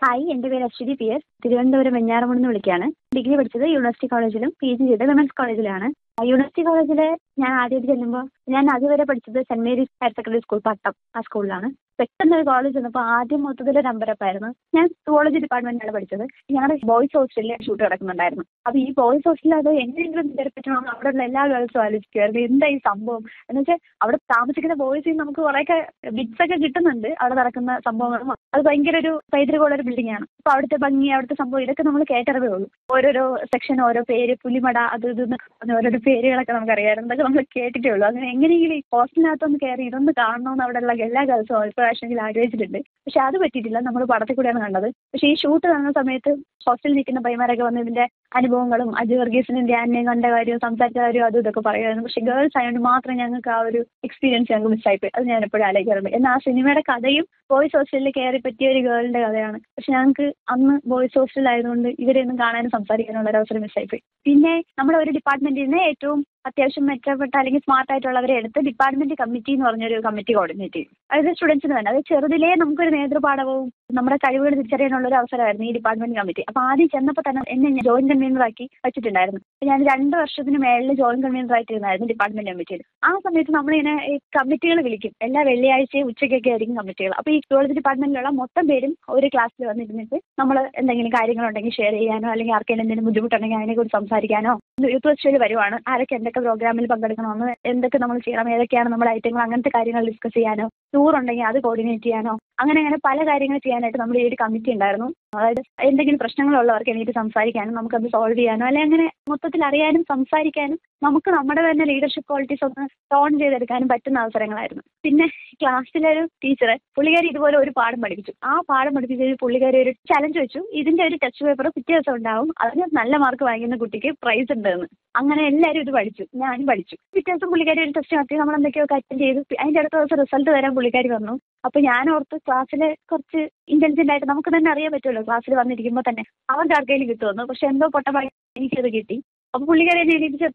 hi എൻ്റെ പേര് Aswathy P S Thiruvananthapuram Venjaramoodu നിന്ന് വിളിക്കുകയാണ് ഡിഗ്രി പഠിച്ചത് യൂണിവേഴ്സിറ്റി കോളേജിലും പി ജി ചെയ്തത് വിമൻസ് കോളേജിലാണ് യൂണിവേഴ്സിറ്റി കോളേജിൽ ഞാൻ ആദ്യമായിട്ട് ചെല്ലുമ്പോൾ ഞാൻ അതുവരെ പഠിച്ചത് saint Mary's higher secondary school Pattom ആ സ്കൂളിലാണ് പെട്ടെന്ന് ഒരു കോളേജ് വന്നപ്പോൾ ആദ്യം മൊത്തത്തിൽ ഒരു അമ്പരപ്പായിരുന്നു ഞാൻ സുവോളജി ഡിപ്പാർട്ട്മെന്റിലാണ് പഠിച്ചത് ഞങ്ങളുടെ ബോയ്സ് ഹോസ്റ്റലിൽ ഷൂട്ട് നടക്കുന്നുണ്ടായിരുന്നു അപ്പോൾ ഈ ബോയ്സ് ഹോസ്റ്റലിൽ അത് എങ്ങനെയെങ്കിലും വിചാരിച്ചിട്ടാണ് അവിടെയുള്ള എല്ലാ ഗേൾസും ആലോചിക്കുമായിരുന്നു എന്താ ഈ സംഭവം എന്ന് വെച്ചാൽ അവിടെ താമസിക്കുന്ന ബോയ്സിൽ നമുക്ക് കുറേയൊക്കെ ബിറ്റ്സ് ഒക്കെ കിട്ടുന്നുണ്ട് അവിടെ നടക്കുന്ന സംഭവങ്ങളും അത് ഭയങ്കര ഒരു പൈതൃകമുള്ള ഒരു ബിൽഡിംഗ് ആണ് അപ്പോൾ അവിടുത്തെ ഭംഗി അവിടുത്തെ സംഭവം ഇതൊക്കെ നമ്മൾ കേട്ടറിവേ ഉള്ളൂ ഓരോരോ സെക്ഷൻ ഓരോ പേര് പുലിമട അത് ഇത് എന്നൊക്കെ പറഞ്ഞ ഓരോരോ പേരുകളൊക്കെ നമുക്കറിയാമായിരുന്നു ഇതൊക്കെ നമ്മൾ കേട്ടിട്ടേ ഉള്ളൂ അങ്ങനെ എങ്ങനെയെങ്കിലും ഈ ഹോസ്റ്റലിനകത്തൊന്ന് കയറി ഇതൊന്ന് കാണണമെന്ന് അവിടെയുള്ള എല്ലാ ഗേൾസും ഒരു പ്രാവശ്യമെങ്കിലും ആഗ്രഹിച്ചിട്ടുണ്ട് പക്ഷെ അത് പറ്റിയിട്ടില്ല നമ്മൾ പടത്തിൽ കൂടെയാണ് കണ്ടത് പക്ഷേ ഈ ഷൂട്ട് കാണുന്ന സമയത്ത് ഹോസ്റ്റലിൽ നിൽക്കുന്ന പൈമാരൊക്കെ വന്ന് ഇതിന്റെ അനുഭവങ്ങളും അജു വർഗീസിനും ധ്യാനിനെയും കണ്ട കാര്യവും സംസാരിച്ച കാര്യവും അതും ഇതൊക്കെ പറയുമായിരുന്നു പക്ഷെ ഗേൾസ് ആയതുകൊണ്ട് മാത്രം ഞങ്ങൾക്ക് ആ ഒരു എക്സ്പീരിയൻസ് ഞങ്ങൾക്ക് മിസ്സായിപ്പോയി അത് ഞാൻ എപ്പോഴും ആലോചിക്കാറുണ്ട് എന്നാൽ ആ സിനിമയുടെ കഥയും ബോയ്സ് ഹോസ്റ്റലിൽ കയറി പറ്റിയ ഒരു ഗേളിന്റെ കഥയാണ് പക്ഷെ ഞങ്ങൾക്ക് അന്ന് ബോയ്സ് ഹോസ്റ്റലിലായതുകൊണ്ട് ഇവരെയൊന്നും കാണാനും സംസാരിക്കാനുള്ള ഒരു അവസരം മിസ്സായിപ്പോയി പിന്നെ നമ്മുടെ ഒരു ഡിപ്പാർട്ട്മെന്റിൽ നിന്ന് ഏറ്റവും അത്യാവശ്യം മെച്ചപ്പെട്ട അല്ലെങ്കിൽ സ്മാർട്ട് ആയിട്ടുള്ളവരെ എടുത്ത് ഡിപ്പാർട്ട്മെന്റ് കമ്മിറ്റി എന്ന് പറഞ്ഞൊരു കമ്മിറ്റി കോർഡിനേറ്റ് ചെയ്യും അതായത് സ്റ്റുഡൻസിന് തന്നെ അത് ചെറുതിലേ നമുക്കൊരു നേതൃപാഠവും നമ്മുടെ കഴിവുകൾ തിരിച്ചറിയാനുള്ള ഒരു അവസരമായിരുന്നു ഈ ഡിപ്പാർട്ട്മെന്റ് കമ്മിറ്റി അപ്പോൾ ആദ്യം ചെന്നപ്പോൾ തന്നെ എന്നെ ജോയിന്റ് കൺവീനർ ആക്കി വെച്ചിട്ടുണ്ടായിരുന്നു ഞാൻ രണ്ട് വർഷത്തിന് മേളിൽ ജോയിന്റ് കൺവീനർ ആയിട്ടിരുന്നായിരുന്നു ഡിപ്പാർട്ട്മെന്റ് കമ്മിറ്റിയിൽ ആ സമയത്ത് നമ്മളിങ്ങനെ ഈ കമ്മിറ്റികൾ വിളിക്കും എല്ലാ വെള്ളിയാഴ്ചയും ഉച്ചയ്ക്കൊക്കെ ആയിരിക്കും കമ്മിറ്റികൾ അപ്പോൾ ഈ സുവോളജി ഡിപ്പാർട്ട്മെന്റിലുള്ള മൊത്തം പേരും ഒരു ക്ലാസ്സിൽ വന്നിരുന്നിട്ട് നമ്മൾ എന്തെങ്കിലും കാര്യങ്ങളുണ്ടെങ്കിൽ ഷെയർ ചെയ്യാനോ അല്ലെങ്കിൽ ആർക്കെങ്കിലും എന്തെങ്കിലും ബുദ്ധിമുട്ടുണ്ടെങ്കിൽ അതിനെക്കുറിച്ച് സംസാരിക്കാനോ യൂത്ത് ഫെസ്റ്റിവൽ വരുവാണ് ആരൊക്കെ എന്തൊക്കെ പ്രോഗ്രാമിൽ പങ്കെടുക്കണമെന്ന് എന്തൊക്കെ നമ്മൾ ചെയ്യണം ഏതൊക്കെയാണ് നമ്മുടെ ഐറ്റങ്ങൾ അങ്ങനത്തെ കാര്യങ്ങൾ ഡിസ്കസ് ചെയ്യാനോ ടൂർ ഉണ്ടെങ്കിൽ അത് കോർഡിനേറ്റ് ചെയ്യാനോ അങ്ങനെ അങ്ങനെ പല കാര്യങ്ങൾ ചെയ്യാനായിട്ട് നമ്മൾ ഈ ഒരു കമ്മിറ്റി ഉണ്ടായിരുന്നു അതായത് എന്തെങ്കിലും പ്രശ്നങ്ങളുള്ളവർക്ക് എണീറ്റ് സംസാരിക്കാനും നമുക്കത് സോൾവ് ചെയ്യാനോ അല്ലെങ്കിൽ അങ്ങനെ മൊത്തത്തിൽ അറിയാനും സംസാരിക്കാനും നമുക്ക് നമ്മുടെ തന്നെ ലീഡർഷിപ്പ് ക്വാളിറ്റീസ് ഒന്ന് ടോൺ ചെയ്തെടുക്കാനും പറ്റുന്ന അവസരങ്ങളായിരുന്നു പിന്നെ ക്ലാസ്സിലൊരു ടീച്ചർ പുള്ളിക്കാരി ഇതുപോലെ ഒരു പാഠം പഠിപ്പിച്ചു ആ പാഠം പഠിപ്പിച്ചതിൽ പുള്ളിക്കാരി ഒരു ചലഞ്ച് വെച്ചു ഇതിന്റെ ഒരു ടെസ്റ്റ് പേപ്പർ പിറ്റേ ദിവസം ഉണ്ടാവും അതിന് നല്ല മാർക്ക് വാങ്ങിക്കുന്ന കുട്ടിക്ക് പ്രൈസ് ഉണ്ടെന്ന് അങ്ങനെ എല്ലാവരും ഇത് പഠിച്ചു ഞാനും പഠിച്ചു പിറ്റേ ദിവസം പുള്ളിക്കാരി ഒരു ടെസ്റ്റ് നടത്തി നമ്മൾ എന്തൊക്കെയോ അറ്റൻഡ് ചെയ്തു അതിന്റെ അടുത്ത ദിവസം റിസൾട്ട് വരാൻ പുള്ളിക്കാരി വന്നു അപ്പൊ ഞാൻ ഓർത്ത് ക്ലാസ്സിൽ കുറച്ച് ഇന്റലിജന്റ് ആയിട്ട് നമുക്ക് തന്നെ അറിയാൻ പറ്റുമല്ലോ ക്ലാസ്സിൽ വന്നിരിക്കുമ്പോൾ തന്നെ അവർക്ക് ആർക്കെങ്കിലും കിട്ടുമെന്ന് പക്ഷെ എന്തോ പൊട്ടമായി എനിക്കത് കിട്ടി അപ്പൊ പുള്ളിക്കാരി എന്നെ എണീപ്പിച്ച്